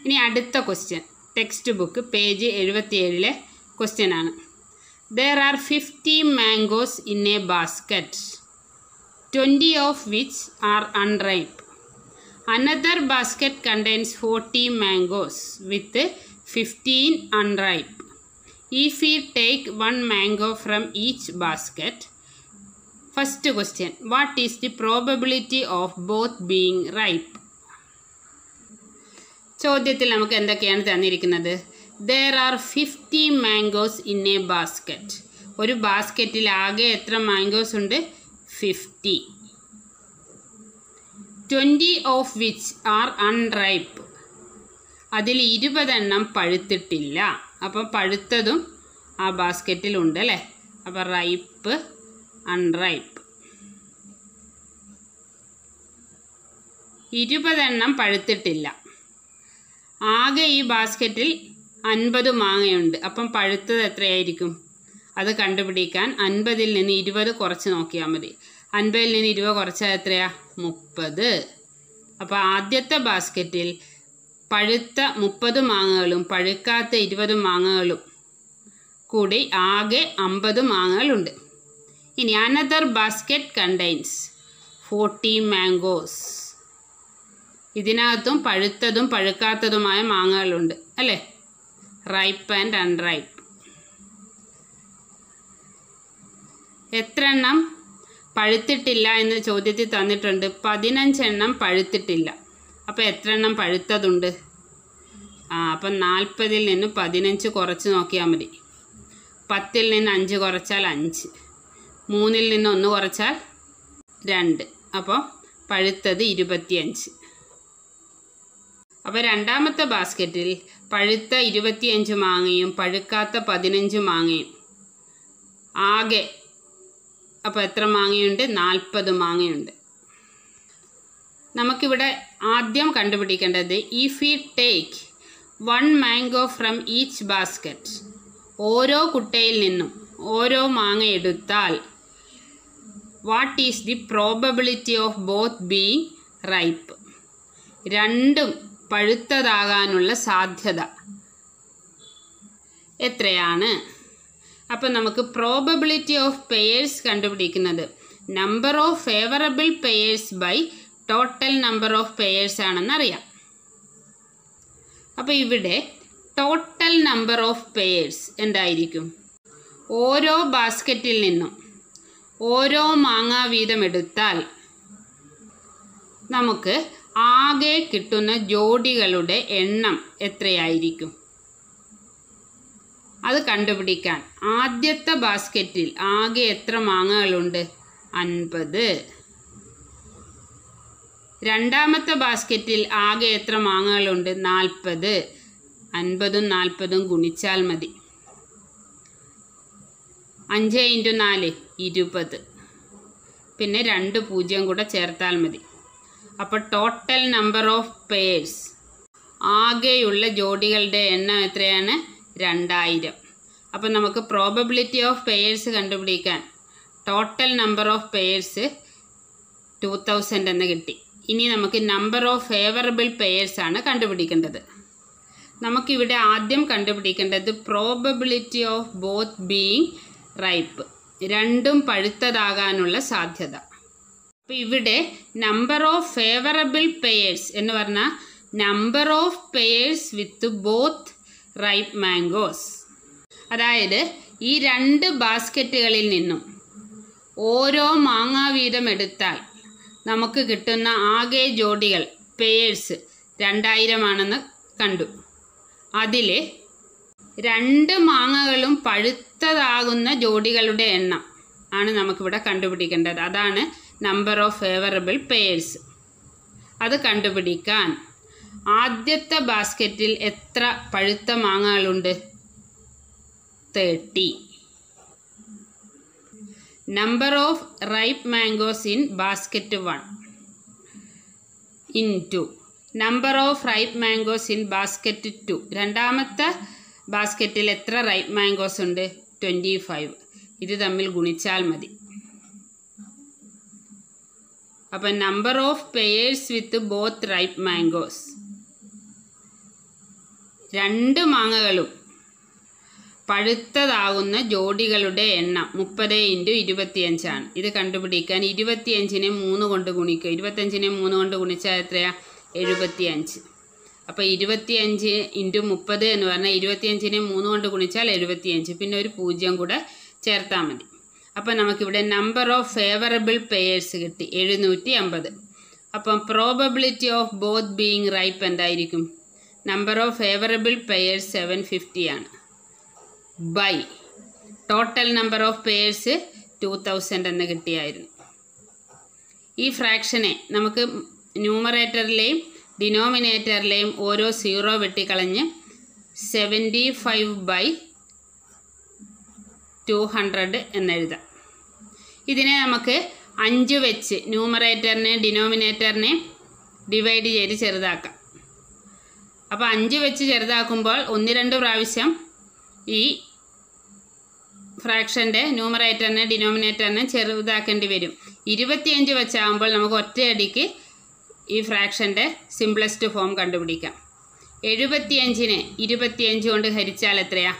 ഇനി അടുത്ത question text book page എഴുപത്തിയേഴിലെ ക്വസ്റ്റ്യൻ ആണ് there are fifty mangoes in a basket twenty of which are unripe another basket contains forty mangoes with fifteen unripe if we take one mango from each basket first question what is the probability of both being ripe ചോദ്യത്തിൽ നമുക്ക് എന്തൊക്കെയാണ് തന്നിരിക്കുന്നത് there are fifty mangoes in a basket ഒരു ബാസ്ക്കറ്റിൽ ആകെ എത്ര mangoes ഉണ്ട് fifty twenty of which are unripe അതിൽ ഇരുപതെണ്ണം പഴുത്തിട്ടില്ല അപ്പോൾ പഴുത്തതും ആ ബാസ്ക്കറ്റിലുണ്ട് അല്ലേ അപ്പോൾ റൈപ്പ് അൺറൈപ്പ് ഇരുപതെണ്ണം പഴുത്തിട്ടില്ല ആകെ ഈ ബാസ്ക്കറ്റിൽ അൻപത് മാങ്ങയുണ്ട് അപ്പം പഴുത്തത് എത്രയായിരിക്കും അത് കണ്ടുപിടിക്കാൻ അൻപതിൽ നിന്ന് ഇരുപത് കുറച്ച് നോക്കിയാൽ മതി അൻപതിൽ നിന്ന് ഇരുപത് കുറച്ചാൽ എത്രയാ മുപ്പത് അപ്പോൾ ആദ്യത്തെ ബാസ്ക്കറ്റിൽ പഴുത്ത മുപ്പത് മാങ്ങകളും പഴുക്കാത്ത ഇരുപത് മാങ്ങകളും കൂടി ആകെ അമ്പത് മാങ്ങകളുണ്ട് ഇനി another basket contains forty mangoes ഇതിനകത്തും പഴുത്തതും പഴുക്കാത്തതുമായ മാങ്ങകളുണ്ട് അല്ലേ റൈപ്പ് ആൻഡ് അൺറൈപ്പ് എത്ര എണ്ണം പഴുത്തിട്ടില്ല എന്ന് ചോദ്യത്തിൽ തന്നിട്ടുണ്ട് പതിനഞ്ചെണ്ണം പഴുത്തിട്ടില്ല അപ്പോൾ എത്ര എണ്ണം പഴുത്തതുണ്ട് ആ അപ്പം നാൽപ്പതിൽ നിന്ന് പതിനഞ്ച് കുറച്ച് നോക്കിയാൽ മതി പത്തിൽ നിന്ന് അഞ്ച് കുറച്ചാൽ അഞ്ച് മൂന്നിൽ നിന്ന് ഒന്ന് കുറച്ചാൽ രണ്ട് അപ്പോൾ പഴുത്തത് ഇരുപത്തിയഞ്ച് അപ്പോൾ രണ്ടാമത്തെ ബാസ്ക്കറ്റിൽ പഴുത്ത ഇരുപത്തിയഞ്ച് മാങ്ങയും പഴുക്കാത്ത പതിനഞ്ച് മാങ്ങയും ആകെ അപ്പോൾ എത്ര മാങ്ങയുണ്ട് നാൽപ്പത് മാങ്ങയുണ്ട് നമുക്കിവിടെ ആദ്യം കണ്ടുപിടിക്കേണ്ടത് if you take one mango from each basket ഓരോ കുട്ടയിൽ നിന്നും ഓരോ മാങ്ങ എടുത്താൽ what is the probability of both being ripe രണ്ടും പഴുത്തതാകാനുള്ള സാധ്യത എത്രയാണ് അപ്പം നമുക്ക് പ്രോബബിലിറ്റി ഓഫ് പെയേഴ്സ് കണ്ടുപിടിക്കുന്നത് number of favourable pairs by total number of pairs ആണെന്നറിയാം അപ്പോൾ ഇവിടെ ടോട്ടൽ നമ്പർ ഓഫ് പെയേഴ്സ് എന്തായിരിക്കും ഓരോ ബാസ്ക്കറ്റിൽ നിന്നും ഓരോ മാങ്ങ വീതം എടുത്താൽ നമുക്ക് ആകെ കിട്ടുന്ന ജോഡികളുടെ എണ്ണം എത്രയായിരിക്കും അത് കണ്ടുപിടിക്കാൻ ആദ്യത്തെ ബാസ്ക്കറ്റിൽ ആകെ എത്ര മാങ്ങകളുണ്ട് അൻപത് രണ്ടാമത്തെ ബാസ്ക്കറ്റിൽ ആകെ എത്ര മാങ്ങകളുണ്ട് നാൽപ്പത് അൻപതും നാൽപ്പതും ഗുണിച്ചാൽ മതി അഞ്ച് ഇൻറ്റു നാല് ഇരുപത് പിന്നെ രണ്ട് പൂജ്യം കൂടെ ചേർത്താൽ മതി അപ്പോൾ ടോട്ടൽ നമ്പർ ഓഫ് പേഴ്സ് ആകെയുള്ള ജോഡികളുടെ എണ്ണം എത്രയാണ് രണ്ടായിരം അപ്പോൾ നമുക്ക് പ്രോബബിലിറ്റി ഓഫ് പെയേഴ്സ് കണ്ടുപിടിക്കാൻ total number of pairs two thousand എന്ന് കിട്ടി ഇനി നമുക്ക് നമ്പർ ഓഫ് ഫേവറബിൾ പെയേഴ്സ് ആണ് കണ്ടുപിടിക്കേണ്ടത് നമുക്കിവിടെ ആദ്യം കണ്ടുപിടിക്കേണ്ടത് probability of both being ripe രണ്ടും പഴുത്തതാകാനുള്ള സാധ്യത അപ്പോൾ ഇവിടെ നമ്പർ ഓഫ് ഫേവറബിൾ പെയേഴ്സ് എന്ന് പറഞ്ഞാൽ number of pairs with both ripe mangoes അതായത് ഈ രണ്ട് ബാസ്ക്കറ്റുകളിൽ നിന്നും ഓരോ മാങ്ങ വീതം എടുത്താൽ നമുക്ക് കിട്ടുന്ന ആകെ ജോഡികൾ പെയേഴ്സ് രണ്ടായിരമാണെന്ന് കണ്ടു അതിൽ രണ്ട് മാങ്ങകളും പഴുത്തതാകുന്ന ജോഡികളുടെ എണ്ണം ആണ് നമുക്കിവിടെ കണ്ടുപിടിക്കേണ്ടത് അതാണ് നമ്പർ ഓഫ് ഫേവറബിൾ പെയേഴ്സ് അത് കണ്ടുപിടിക്കാൻ ആദ്യത്തെ ബാസ്ക്കറ്റിൽ എത്ര പഴുത്ത മാങ്ങകളുണ്ട് thirty number of ripe mangoes in basket one into number of ripe mangoes in basket two രണ്ടാമത്തെ ബാസ്ക്കറ്റിൽ എത്ര റൈപ്പ് മാംഗോസ് ഉണ്ട് ട്വൻറ്റി ഫൈവ് ഇത് തമ്മിൽ ഗുണിച്ചാൽ മതി അപ്പം number of pairs with both ripe mangoes രണ്ട് മാങ്ങകളും പഴുത്തതാകുന്ന ജോഡികളുടെ എണ്ണം മുപ്പത് ഇൻറ്റു ഇരുപത്തിയഞ്ചാണ് ഇത് കണ്ടുപിടിക്കാൻ ഇരുപത്തിയഞ്ചിനെ മൂന്ന് കൊണ്ട് ഗുണിക്കുക ഇരുപത്തഞ്ചിനെ മൂന്ന് കൊണ്ട് ഗുണിച്ചാൽ എത്രയാ എഴുപത്തിയഞ്ച് അപ്പോൾ ഇരുപത്തിയഞ്ച് ഇൻറ്റു മുപ്പത് എന്ന് പറഞ്ഞാൽ ഇരുപത്തിയഞ്ചിനെ മൂന്ന് കൊണ്ട് ഗുണിച്ചാൽ എഴുപത്തിയഞ്ച് പിന്നെ ഒരു പൂജ്യം കൂടെ ചേർത്താൽ മതി അപ്പോൾ നമുക്കിവിടെ നമ്പർ ഓഫ് ഫേവറബിൾ പെയേഴ്സ് കിട്ടി എഴുന്നൂറ്റി അമ്പത് അപ്പം probability of both being ripe എന്തായിരിക്കും number of favourable pairs seven fifty ആണ് by total number of pairs two thousand എന്ന് കിട്ടിയായിരുന്നു ഈ ഫ്രാക്ഷനെ നമുക്ക് ന്യൂമറേറ്ററിലെയും ഡിനോമിനേറ്ററിലെയും ഓരോ സീറോ വെട്ടിക്കളഞ്ഞ് seventy five by two hundred എന്നെഴുതാം ഇതിനെ നമുക്ക് അഞ്ച് വെച്ച് ന്യൂമറേറ്ററിനെ ഡിനോമിനേറ്ററിനെ ഡിവൈഡ് ചെയ്ത് ചെറുതാക്കാം അപ്പോൾ അഞ്ച് വെച്ച് ചെറുതാക്കുമ്പോൾ ഒന്ന് രണ്ട് പ്രാവശ്യം ഈ ഫ്രാക്ഷൻ്റെ ന്യൂമറേറ്ററിനെ ഡിനോമിനേറ്ററിനെ ചെറുതാക്കേണ്ടി വരും ഇരുപത്തിയഞ്ച് വെച്ചാകുമ്പോൾ നമുക്ക് ഒറ്റയടിക്ക് ഈ ഫ്രാക്ഷൻ്റെ സിംപ്ലസ്റ്റ് ഫോം കണ്ടുപിടിക്കാം എഴുപത്തിയഞ്ചിനെ ഇരുപത്തിയഞ്ച് കൊണ്ട് ഹരിച്ചാൽ എത്രയാ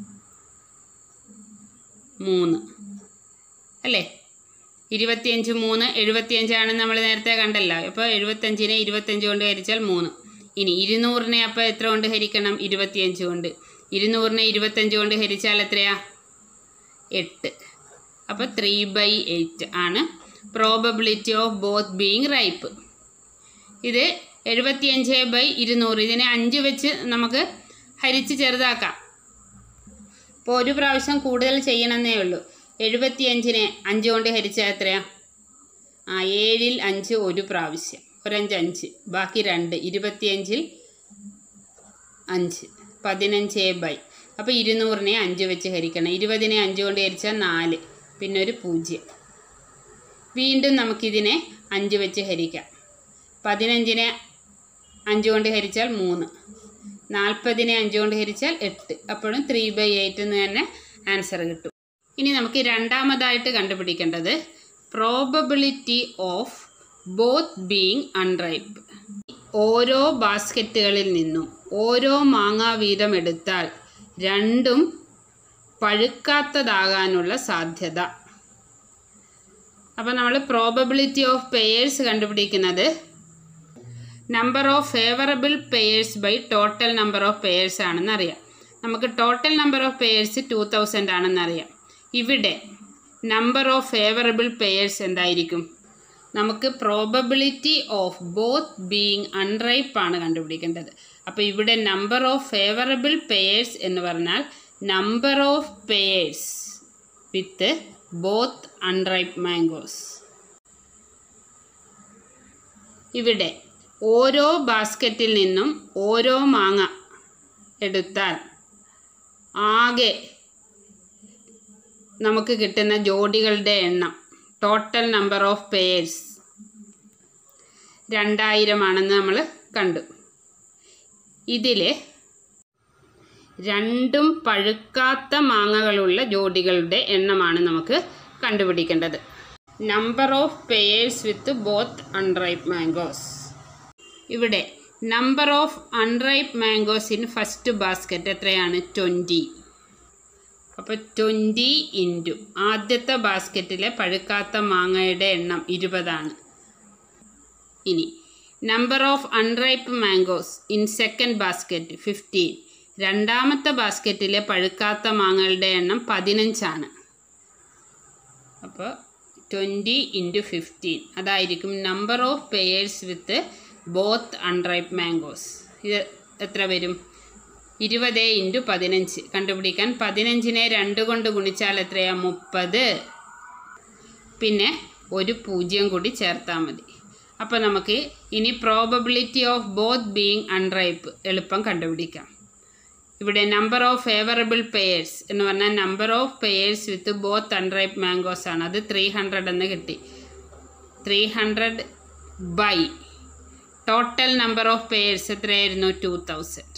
മൂന്ന് അല്ലേ ഇരുപത്തിയഞ്ച് മൂന്ന് എഴുപത്തിയഞ്ചാണെന്ന് നമ്മൾ നേരത്തെ കണ്ടല്ലോ അപ്പോൾ എഴുപത്തഞ്ചിനെ ഇരുപത്തഞ്ച് കൊണ്ട് ഹരിച്ചാൽ മൂന്ന് ഇനി ഇരുന്നൂറിനെ അപ്പോൾ എത്ര കൊണ്ട് ഹരിക്കണം ഇരുപത്തിയഞ്ച് കൊണ്ട് ഇരുന്നൂറിനെ ഇരുപത്തഞ്ച് കൊണ്ട് ഹരിച്ചാൽ എത്രയാ എട്ട് അപ്പോൾ ത്രീ ബൈ എയ്റ്റ് ആണ് probability of both being ripe ഇത് എഴുപത്തിയഞ്ച് ബൈ ഇരുന്നൂറ് ഇതിനെ അഞ്ച് വെച്ച് നമുക്ക് ഹരിച്ച് ചെറുതാക്കാം ഇപ്പോൾ ഒരു പ്രാവശ്യം കൂടുതൽ ചെയ്യണമെന്നേ ഉള്ളൂ എഴുപത്തിയഞ്ചിനെ അഞ്ച് കൊണ്ട് ഹരിച്ചാൽ എത്രയാ ആ ഏഴിൽ അഞ്ച് ഒരു പ്രാവശ്യം ഒരഞ്ച് അഞ്ച് ബാക്കി രണ്ട് ഇരുപത്തിയഞ്ചിൽ അഞ്ച് പതിനഞ്ച് ബൈ അപ്പോൾ ഇരുന്നൂറിനെ അഞ്ച് വെച്ച് ഹരിക്കണം ഇരുപതിനെ അഞ്ച് കൊണ്ട് ഹരിച്ചാൽ നാല് പിന്നെ ഒരു പൂജ്യം വീണ്ടും നമുക്കിതിനെ അഞ്ച് വെച്ച് ഹരിക്കാം പതിനഞ്ചിനെ അഞ്ച് കൊണ്ട് ഹരിച്ചാൽ മൂന്ന് നാൽപ്പതിനെ അഞ്ച് കൊണ്ട് ഹരിച്ചാൽ എട്ട് അപ്പോഴും ത്രീ ബൈ എയ്റ്റ് എന്ന് തന്നെ ആൻസർ കിട്ടും ഇനി നമുക്ക് രണ്ടാമതായിട്ട് കണ്ടുപിടിക്കേണ്ടത് probability of both being unripe ഓരോ ബാസ്ക്കറ്റുകളിൽ നിന്നും ഓരോ മാങ്ങ വീതം എടുത്താൽ രണ്ടും പഴുക്കാത്തതാകാനുള്ള സാധ്യത അപ്പോൾ നമ്മൾ പ്രോബബിലിറ്റി ഓഫ് പെയേഴ്സ് കണ്ടുപിടിക്കുന്നത് number of favourable pairs by total number of pairs ആണെന്ന് അറിയാം നമുക്ക് total number of pairs two thousand ആണെന്ന് അറിയാം ഇവിടെ നമ്പർ ഓഫ് ഫേവറബിൾ പെയേഴ്സ് എന്തായിരിക്കും നമുക്ക് probability of both being unripe ആണ് കണ്ടുപിടിക്കേണ്ടത് അപ്പോൾ ഇവിടെ നമ്പർ ഓഫ് ഫേവറബിൾ പെയേഴ്സ് എന്ന് പറഞ്ഞാൽ number of pairs with both unripe mangoes ഇവിടെ ഓരോ ബാസ്ക്കറ്റിൽ നിന്നും ഓരോ മാങ്ങ എടുത്താൽ ആകെ നമുക്ക് കിട്ടുന്ന ജോഡികളുടെ എണ്ണം ടോട്ടൽ നമ്പർ ഓഫ് പെയേഴ്സ് രണ്ടായിരമാണെന്ന് നമ്മൾ കണ്ടു ഇതിൽ രണ്ടും പഴുക്കാത്ത മാങ്ങകളുള്ള ജോഡികളുടെ എണ്ണമാണ് നമുക്ക് കണ്ടുപിടിക്കേണ്ടത് number of pairs with both unripe mangoes ഇവിടെ number of unripe mangoes in first basket എത്രയാണ് ട്വൻറ്റി അപ്പോൾ ട്വൻറ്റി ഇൻറ്റു ആദ്യത്തെ ബാസ്ക്കറ്റിലെ പഴുക്കാത്ത മാങ്ങയുടെ എണ്ണം ഇരുപതാണ് ഇനി number of unripe mangoes in second basket fifteen രണ്ടാമത്തെ ബാസ്ക്കറ്റിലെ പഴുക്കാത്ത മാങ്ങകളുടെ എണ്ണം പതിനഞ്ചാണ് അപ്പോൾ ട്വൻറ്റി ഇൻറ്റു ഫിഫ്റ്റീൻ അതായിരിക്കും number of pairs with both unripe mangoes ഇത് എത്ര വരും ഇരുപത് ഇൻറ്റു പതിനഞ്ച് കണ്ടുപിടിക്കാൻ പതിനഞ്ചിനെ രണ്ട് കൊണ്ട് ഗുണിച്ചാൽ എത്രയാ മുപ്പത് പിന്നെ ഒരു പൂജ്യം കൂടി ചേർത്താൽ മതി അപ്പോൾ നമുക്ക് ഇനി probability of both being unripe എളുപ്പം കണ്ടുപിടിക്കാം ഇവിടെ നമ്പർ ഓഫ് ഫേവറബിൾ പെയേഴ്സ് എന്ന് പറഞ്ഞാൽ number of pairs with both unripe mangoes ആണ് അത് ത്രീ ഹൺഡ്രഡ് എന്ന് കിട്ടി three hundred by total number of pairs എത്രയായിരുന്നു ടു തൗസൻഡ്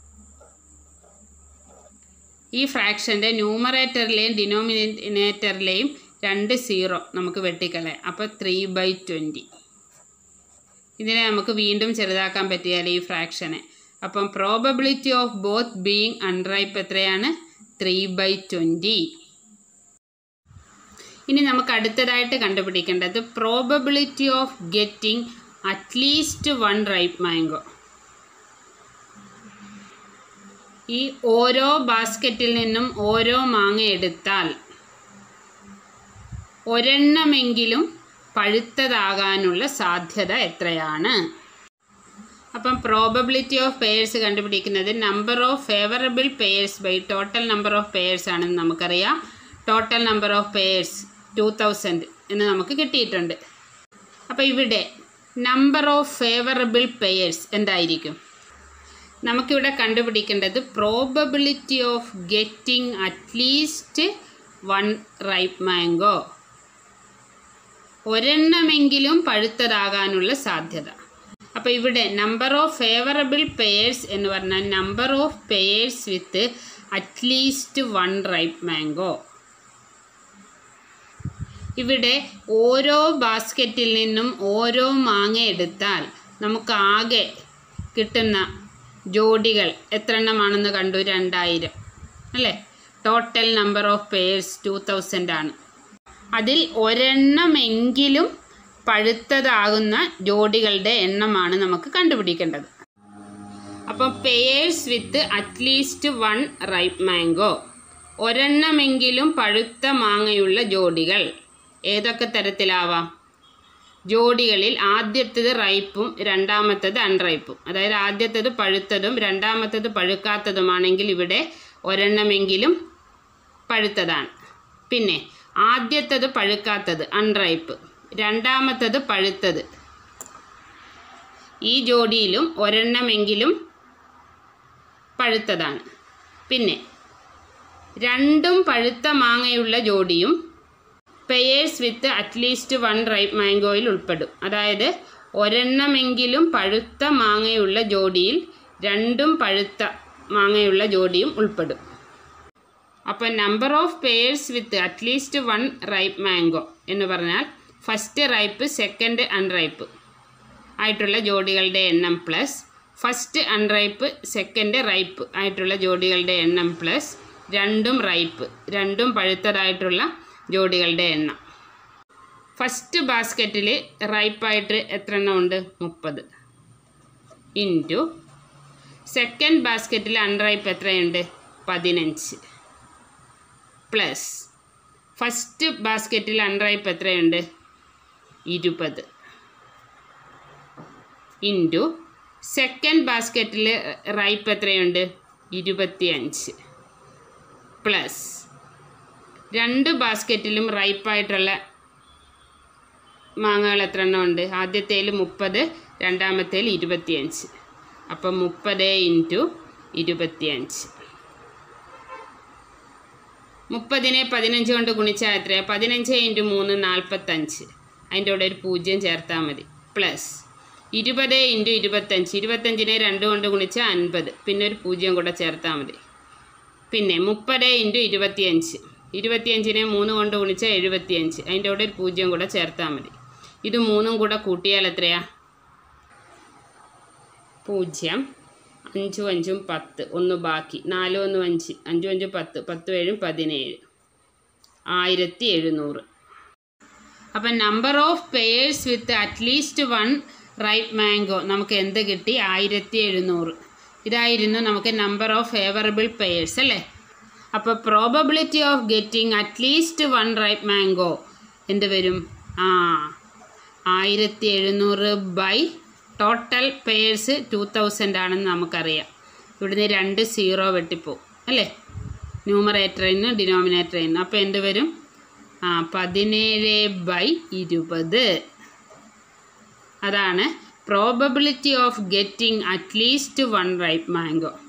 ഈ ഫ്രാക്ഷൻ്റെ ന്യൂമറേറ്ററിലെയും ഡിനോമിനേറ്ററിലെയും രണ്ട് സീറോ നമുക്ക് വെട്ടിക്കളയാം അപ്പോൾ ത്രീ ബൈ ട്വൻറ്റി ഇതിനെ നമുക്ക് വീണ്ടും ചെറുതാക്കാൻ പറ്റിയാൽ ഈ ഫ്രാക്ഷനെ അപ്പം probability of both being unripe എത്രയാണ് ത്രീ ബൈ ട്വൻറ്റി ഇനി നമുക്ക് അടുത്തതായിട്ട് കണ്ടുപിടിക്കേണ്ടത് probability of getting at least one ripe mango ഈ ഓരോ ബാസ്ക്കറ്റിൽ നിന്നും ഓരോ മാങ്ങ എടുത്താൽ ഒരെണ്ണമെങ്കിലും പഴുത്തതാകാനുള്ള സാധ്യത എത്രയാണ് അപ്പം പ്രോബബിലിറ്റി ഓഫ് പെയേഴ്സ് കണ്ടുപിടിക്കുന്നത് number of favourable pairs by total number of pairs ആണെന്ന് നമുക്കറിയാം total number of pairs two thousand എന്ന് നമുക്ക് കിട്ടിയിട്ടുണ്ട് അപ്പോൾ ഇവിടെ നമ്പർ ഓഫ് ഫേവറബിൾ പെയേഴ്സ് എന്തായിരിക്കും നമുക്കിവിടെ കണ്ടുപിടിക്കേണ്ടത് probability of getting at least one ripe mango ഒരെണ്ണമെങ്കിലും പഴുത്തതാകാനുള്ള സാധ്യത അപ്പോൾ ഇവിടെ നമ്പർ ഓഫ് ഫേവറബിൾ പെയേഴ്സ് എന്ന് പറഞ്ഞാൽ number of pairs with at least one ripe mango ഇവിടെ ഓരോ ബാസ്ക്കറ്റിൽ നിന്നും ഓരോ മാങ്ങ എടുത്താൽ നമുക്ക് ആകെ കിട്ടുന്ന ജോഡികൾ എത്ര എണ്ണമാണെന്ന് കണ്ടു രണ്ടായിരം അല്ലേ total number of pairs two thousand ആണ് അതിൽ ഒരെണ്ണമെങ്കിലും പഴുത്തതാകുന്ന ജോഡികളുടെ എണ്ണമാണ് നമുക്ക് കണ്ടുപിടിക്കേണ്ടത് അപ്പം pairs with at least one ripe mango ഒരെണ്ണമെങ്കിലും പഴുത്ത മാങ്ങയുള്ള ജോഡികൾ ഏതൊക്കെ തരത്തിലാവാം ജോഡികളിൽ ആദ്യത്തേത് റൈപ്പും രണ്ടാമത്തേത് അൺറൈപ്പും അതായത് ആദ്യത്തേത് പഴുത്തതും രണ്ടാമത്തേത് പഴുക്കാത്തതുമാണെങ്കിൽ ഇവിടെ ഒരെണ്ണമെങ്കിലും പഴുത്തതാണ് പിന്നെ ആദ്യത്തേത് പഴുക്കാത്തത് അൺറൈപ്പ് രണ്ടാമത്തേത് പഴുത്തത് ഈ ജോഡിയിലും ഒരെണ്ണമെങ്കിലും പഴുത്തതാണ് പിന്നെ രണ്ടും പഴുത്ത മാങ്ങയുള്ള ജോഡിയും pairs with at least one ripe മാംഗോയിൽ ഉൾപ്പെടും അതായത് ഒരെണ്ണമെങ്കിലും പഴുത്ത മാങ്ങയുള്ള ജോഡിയിൽ രണ്ടും പഴുത്ത മാങ്ങയുള്ള ജോഡിയും ഉൾപ്പെടും അപ്പോൾ number of pairs with at least one ripe mango എന്ന് പറഞ്ഞാൽ ഫസ്റ്റ് റൈപ്പ് സെക്കൻഡ് അൺറൈപ്പ് ആയിട്ടുള്ള ജോഡികളുടെ എണ്ണം plus first unripe second ripe ആയിട്ടുള്ള ജോഡികളുടെ എണ്ണം പ്ലസ് രണ്ടും റൈപ്പ് രണ്ടും പഴുത്തതായിട്ടുള്ള ജോഡികളുടെ എണ്ണം ഫസ്റ്റ് ബാസ്ക്കറ്റിൽ റൈപ്പായിട്ട് എത്ര എണ്ണം ഉണ്ട് മുപ്പത് ഇൻറ്റു സെക്കൻഡ് ബാസ്ക്കറ്റിൽ അൺറൈപ്പ് എത്രയുണ്ട് പതിനഞ്ച് പ്ലസ് ഫസ്റ്റ് ബാസ്ക്കറ്റിൽ അൺറൈപ്പ് എത്രയുണ്ട് ഇരുപത് ഇൻറ്റു സെക്കൻഡ് ബാസ്ക്കറ്റിൽ റൈപ്പ് എത്രയുണ്ട് ഇരുപത്തിയഞ്ച് പ്ലസ് രണ്ട് ബാസ്ക്കറ്റിലും റൈപ്പായിട്ടുള്ള മാങ്ങകൾ എത്ര എണ്ണം ഉണ്ട് ആദ്യത്തേൽ മുപ്പത് രണ്ടാമത്തേൽ ഇരുപത്തിയഞ്ച് അപ്പം മുപ്പത് ഇൻറ്റു ഇരുപത്തിയഞ്ച് മുപ്പതിനെ പതിനഞ്ച് കൊണ്ട് ഗുണിച്ചാൽ എത്രയാണ് പതിനഞ്ച് ഇൻറ്റു മൂന്ന് നാൽപ്പത്തഞ്ച് അതിൻ്റെ കൂടെ ഒരു പൂജ്യം ചേർത്താൽ മതി പ്ലസ് ഇരുപത് ഇൻറ്റു ഇരുപത്തഞ്ച് ഇരുപത്തഞ്ചിനെ രണ്ട് കൊണ്ട് ഗുണിച്ചാൽ അൻപത് പിന്നെ ഒരു പൂജ്യം കൂടെ ചേർത്താൽ മതി പിന്നെ മുപ്പത് ഇൻറ്റു ഇരുപത്തിയഞ്ച് ഇരുപത്തിയഞ്ചിനെ മൂന്ന് കൊണ്ട് ഗുണിച്ചാൽ എഴുപത്തിയഞ്ച് അതിൻ്റെ കൂടെ ഒരു പൂജ്യം കൂടെ ചേർത്താൽ മതി ഇത് മൂന്നും കൂടെ കൂട്ടിയാൽ എത്രയാ പൂജ്യം അഞ്ചും അഞ്ചും പത്ത് ഒന്ന് ബാക്കി നാലും ഒന്നും അഞ്ച് അഞ്ചും അഞ്ചും പത്ത് പത്തും ഏഴും പതിനേഴ് ആയിരത്തി എഴുന്നൂറ് അപ്പം number of pairs with at least one ripe mango നമുക്ക് എന്ത് കിട്ടി ആയിരത്തി എഴുന്നൂറ് ഇതായിരുന്നു നമുക്ക് നമ്പർ ഓഫ് ഫേവറബിൾ പെയേഴ്സ് അല്ലേ അപ്പോൾ probability of getting at least one ripe mango എന്ത് വരും ആ ആയിരത്തി എഴുന്നൂറ് by total pairs two thousand ആണെന്ന് നമുക്കറിയാം ഇവിടുന്ന് രണ്ട് സീറോ വെട്ടിപ്പോവും അല്ലേ ന്യൂമറേറ്ററിൽ നിന്ന് ഡിനോമിനേറ്ററിൽ നിന്ന് അപ്പോൾ എന്ത് വരും ആ പതിനേഴ് ബൈ ഇരുപത് അതാണ് probability of getting at least one ripe mango